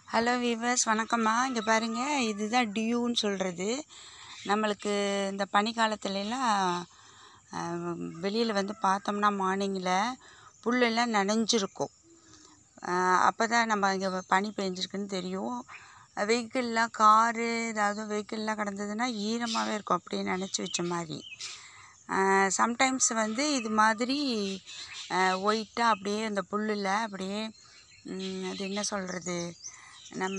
hello viewers வணக்கம்மா இங்கே பாருங்கள் இதுதான் டியூன்னு சொல்கிறது நம்மளுக்கு இந்த பனிக்காலத்துலலாம் வெளியில் வந்து பார்த்தோம்னா மார்னிங்கில் புல்லெல்லாம் நனைஞ்சிருக்கும் அப்போ தான் நம்ம இங்கே பனி பெஞ்சிருக்குன்னு தெரியும் வெஹிக்கிள்லாம் காரு ஏதாவது வெஹிக்கிள்லாம் கிடந்ததுன்னா ஈரமாகவே இருக்கும் அப்படியே நனைச்சி வச்ச மாதிரி சம்டைம்ஸ் வந்து இது மாதிரி ஒயிட்டாக அப்படியே அந்த புல்லில் அப்படியே ம், அது என்ன சொல்கிறது நம்ம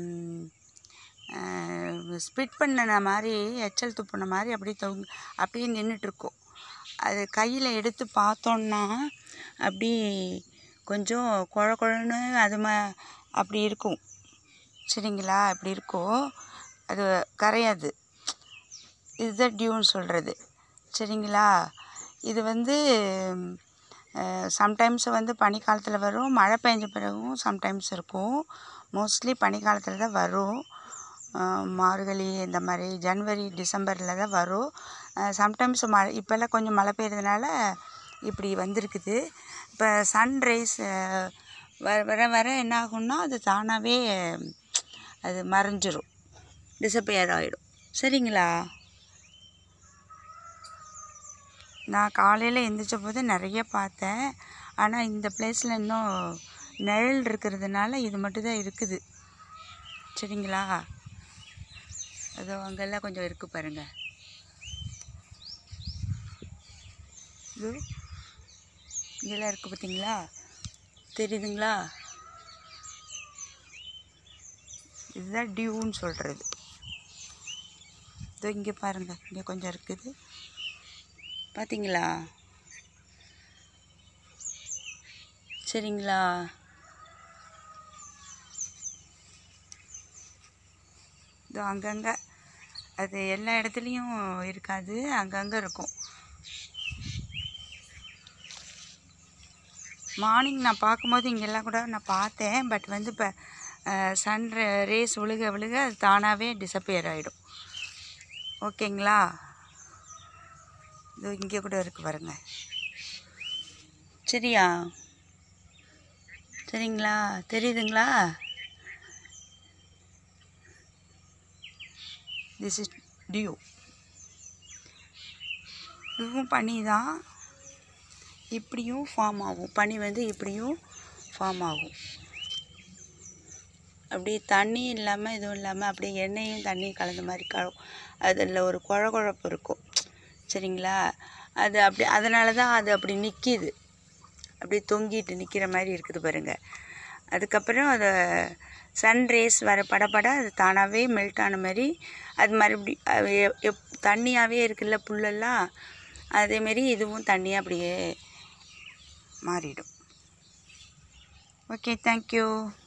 ஸ்பிட் பண்ணின மாதிரி எச்சல் துப்புன மாதிரி அப்படியே தொங் அப்படியே நின்றுட்டுருக்கும் அது கையில் எடுத்து பார்த்தோன்னா அப்படி கொஞ்சம் குழ குழன்னு அது மா அப்படி இருக்கும் சரிங்களா அப்படி இருக்கும் அது கரையாது இதுதான் டியூன்னு சொல்கிறது சரிங்களா இது வந்து சம்டைம்ஸ் வந்து பனிக்காலத்தில் வரும் மழை பெஞ்ச பிறகும் சம்டைம்ஸ் இருக்கும் மோஸ்ட்லி பனிக்காலத்தில் தான் வரும் அஹ் மார்கழி இந்த மாதிரி ஜனவரி டிசம்பரில் தான் வரும் சம்டைம்ஸ் மழை இப்போல்லாம் கொஞ்சம் மழை பெய்யறதுனால இப்படி வந்திருக்குது இப்போ சன்ரைஸ் வர வர வர என்ன ஆகும்னா அது தானாகவே அது மறைஞ்சிரும் டிசப்பியர் ஆகிடும் சரிங்களா நான் காலையில் எந்திரிச்ச போது நிறைய பார்த்தேன் ஆனால் இந்த பிளேஸில் இன்னும் நிழல் இருக்கிறதுனால இது மட்டும்தான் இருக்குது சரிங்களா அதோ அங்கெல்லாம் கொஞ்சம் இருக்குது பாருங்கள் இது இங்கெல்லாம் இருக்குது பார்த்தீங்களா தெரியுதுங்களா இதுதான் டியூன்னு சொல்கிறது இதோ இங்கே பாருங்கள் இங்கே கொஞ்சம் இருக்குது பார்த்தீங்களா சரிங்களா இதோ அங்கங்கே அது எல்லா இடத்துலையும் இருக்காது அங்கங்கே இருக்கும் மார்னிங் நான் பார்க்கும்போது இங்கெல்லாம் கூட நான் பார்த்தேன் பட் வந்து இப்போ சன் ரேஸ் விழுக விழுக அது தானாகவே டிசப்பியர் ஆகிடும் ஓகேங்களா இதோ இங்கே கூட இருக்கு பாருங்க சரியா சரிங்களா தெரியுதுங்களா திஸ் இஸ் டியூ இதுவும் பனி தான் இப்படியும் ஃபார்ம் ஆகும் பனி வந்து இப்படியும் ஃபார்ம் ஆகும் அப்படியே தண்ணி இல்லாமல் இதுவும் இல்லாமல் அப்படியே எண்ணெயும் தண்ணியும் கலந்த மாதிரி க அதில் ஒரு குழ குழப்பு இருக்கும் சரிங்களா அது அப்படி அதனால தான் அது அப்படி நிற்கிது அப்படியே தொங்கிட்டு நிற்கிற மாதிரி இருக்குது பாருங்கள் அதுக்கப்புறம் அதை சன் ரேஸ் வர படப்பட அது தானாகவே மெல்ட் ஆன மாதிரி அது மறுபடி அது எப்- எப் தண்ணியாகவே இருக்குல்ல புல்லெல்லாம் அதேமாரி இதுவும் தண்ணியாக அப்படியே மாறிடும் ஓகே தேங்க்யூ